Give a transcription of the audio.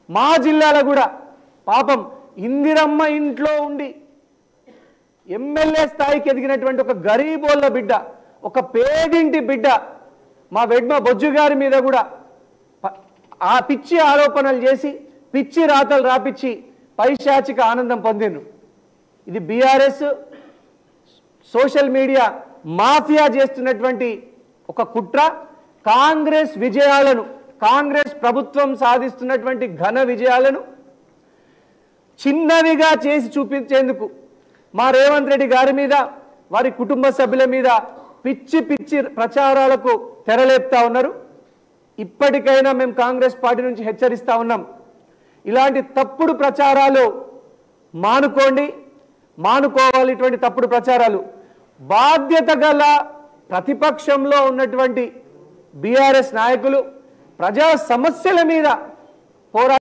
మా జిల్లాలో కూడా పాపం ఇందిరమ్మ ఇంట్లో ఉండి ఎమ్మెల్యే స్థాయికి ఎదిగినటువంటి ఒక గరీబోళ్ళ బిడ్డ ఒక పేదింటి బిడ్డ మా వెడ్మ బొజ్జు గారి మీద కూడా ప- ఆ పిచ్చి ఆరోపణలు చేసి పిచ్చి రాతలు రాపిచ్చి పైశాచిక ఆనందం పొందిండ్రు ఇది బీఆర్ఎస్ సోషల్ మీడియా మాఫియా చేస్తున్నటువంటి ఒక కుట్ర కాంగ్రెస్ విజయాలను కాంగ్రెస్ ప్రభుత్వం సాధిస్తున్నటువంటి ఘన విజయాలను చిన్నవిగా చేసి చూపించేందుకు మా రేవంత్ రెడ్డి గారి మీద వారి కుటుంబ సభ్యుల మీద పిచ్చి పిచ్చి ప్రచారాలకు తెరలేపుతా ఉన్నారు ఇప్పటికైనా మేము కాంగ్రెస్ పార్టీ నుంచి హెచ్చరిస్తా ఉన్నాం ఇలాంటి తప్పుడు ప్రచారాలు మానుకోండి మానుకోవాలి ఇటువంటి తప్పుడు ప్రచారాలు బాధ్యత గల ప్రతిపక్షంలో ఉన్నటువంటి బీఆర్ఎస్ నాయకులు ప్రజా సమస్యల మీద పోరా